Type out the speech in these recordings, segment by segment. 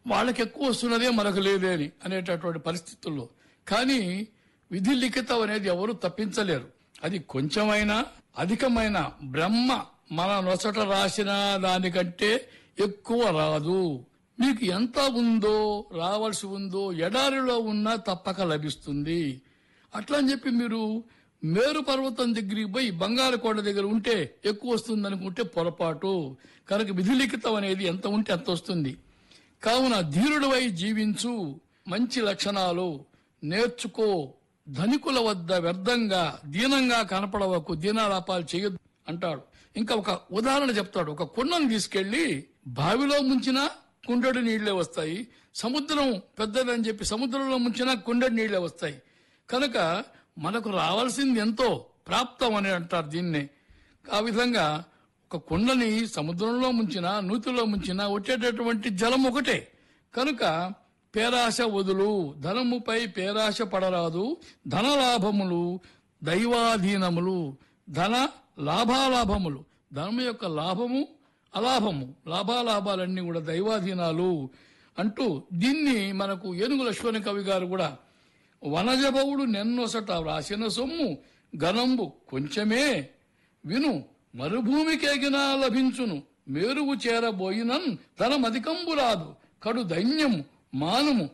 వాళ్ళకి ఎక్కువ వస్తున్నదే మనకు లేదే అని అనేటటువంటి పరిస్థితుల్లో కానీ విధి లిఖితం అనేది ఎవరు తప్పించలేరు అది కొంచెమైనా అధికమైన బ్రహ్మ మన నొసట రాసిన దానికంటే ఎక్కువ రాదు మీకు ఎంత ఉందో రావాల్సి ఉందో ఎడారిలో ఉన్నా తప్పక లభిస్తుంది అట్లా అని చెప్పి మీరు మేరు పర్వతం దగ్గరికి పోయి బంగారు కొండ దగ్గర ఉంటే ఎక్కువ వస్తుంది అనుకుంటే పొరపాటు కనుక విధి లిఖితం అనేది ఎంత ఉంటే అంత వస్తుంది కావున ధీరుడివై జీవించు మంచి లక్షణాలు నేర్చుకో ధనికుల వద్ద వ్యర్థంగా దీనంగా కనపడవకు దీనాలాపాలు చేయొద్దు అంటాడు ఇంకా ఒక ఉదాహరణ చెప్తాడు ఒక కుండను తీసుకెళ్లి బావిలో ముంచినా కుండెడు నీళ్లే వస్తాయి సముద్రం పెద్దదని చెప్పి సముద్రంలో ముంచినా కుండెడు నీళ్లే వస్తాయి కనుక మనకు రావాల్సింది ఎంతో ప్రాప్తం అని అంటారు దీన్నే ఆ విధంగా ఒక కుండని సముద్రంలో ముంచినా నూతిలో ముంచినా వచ్చేటటువంటి జలం ఒకటే కనుక పేరాశ వదులు ధనముపై పేరాశ పడరాదు ధన లాభములు దైవాధీనములు ధన లాభాలాభములు ధనము యొక్క లాభము అలాభము లాభాలాభాలన్నీ కూడా దైవాధీనాలు అంటూ దీన్ని మనకు ఏనుగు లక్ష్మణ కవి గారు కూడా వనజబవుడు నెన్నొసట వ్రాసిన సొమ్ము గనంబు కొంచెమే విను మరుభూమికేగినా లభించును మేరువు చేరబోయినన్ ధనమధికంబు రాదు కడు దైన్యము మానము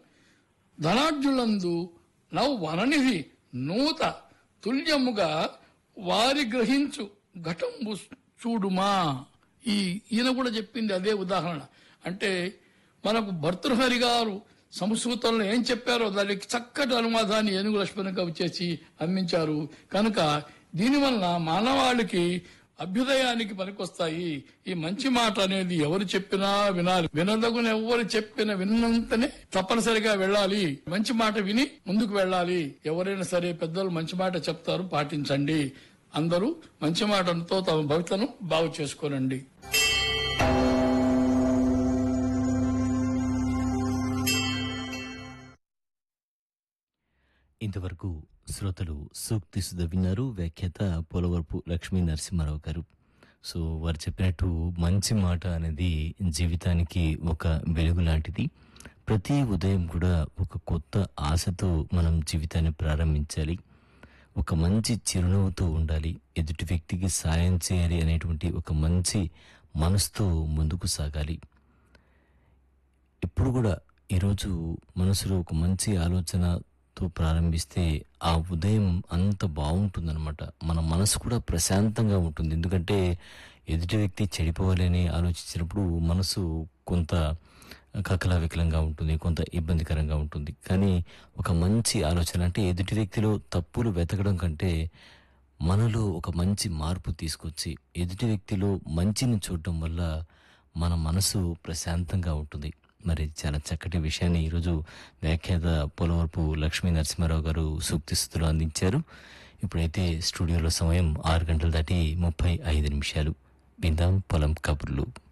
ధనార్జులందు నవ్ వననిధి నూత తుల్యముగా వారి గ్రహించు ఘటంబు చూడుమా ఈ ఈయన కూడా చెప్పింది అదే ఉదాహరణ అంటే మనకు భర్తృహరి గారు సంస్కృతంలో ఏం చెప్పారో దానికి చక్కటి అనువాదాన్ని ఏనుగు లక్ష్మణ కవి చేసి అందించారు కనుక దీనివల్ల మానవాళికి అభ్యుదయానికి పనికొస్తాయి ఈ మంచి మాట అనేది ఎవరు చెప్పినా వినాలి వినదగున ఎవరు చెప్పిన విన్నంతనే తప్పనిసరిగా వెళ్ళాలి మంచి మాట విని ముందుకు వెళ్ళాలి ఎవరైనా సరే పెద్దలు మంచి మాట చెప్తారు పాటించండి అందరూ మంచి మాటలతో తమ భవితను బాగు చేసుకోనండి ఇంతవరకు శ్రోతలు సూక్తి సుధ విన్నారు వ్యాఖ్యాత పోలవరపు లక్ష్మీ నరసింహారావు గారు సో వారు చెప్పినట్టు మంచి మాట అనేది జీవితానికి ఒక వెలుగు లాంటిది ప్రతి ఉదయం కూడా ఒక కొత్త ఆశతో మనం జీవితాన్ని ప్రారంభించాలి ఒక మంచి చిరునవ్వుతో ఉండాలి ఎదుటి వ్యక్తికి సాయం చేయాలి అనేటువంటి ఒక మంచి మనసుతో ముందుకు సాగాలి ఎప్పుడు కూడా ఈరోజు మనసులో ఒక మంచి ఆలోచనతో ప్రారంభిస్తే ఆ ఉదయం అంత బాగుంటుందన్నమాట మన మనసు కూడా ప్రశాంతంగా ఉంటుంది ఎందుకంటే ఎదుటి వ్యక్తి చెడిపోవాలని ఆలోచించినప్పుడు మనసు కొంత కకలా వికలంగా ఉంటుంది కొంత ఇబ్బందికరంగా ఉంటుంది కానీ ఒక మంచి ఆలోచన అంటే ఎదుటి వ్యక్తిలో తప్పులు వెతకడం కంటే మనలో ఒక మంచి మార్పు తీసుకొచ్చి ఎదుటి వ్యక్తిలో మంచిని చూడటం వల్ల మన మనసు ప్రశాంతంగా ఉంటుంది మరి చాలా చక్కటి విషయాన్ని ఈరోజు వ్యాఖ్యాత పోలవరపు లక్ష్మీ నరసింహారావు గారు సూక్తిస్తులు అందించారు ఇప్పుడైతే స్టూడియోలో సమయం ఆరు గంటలు దాటి ముప్పై ఐదు నిమిషాలు విందాం పొలం కబుర్లు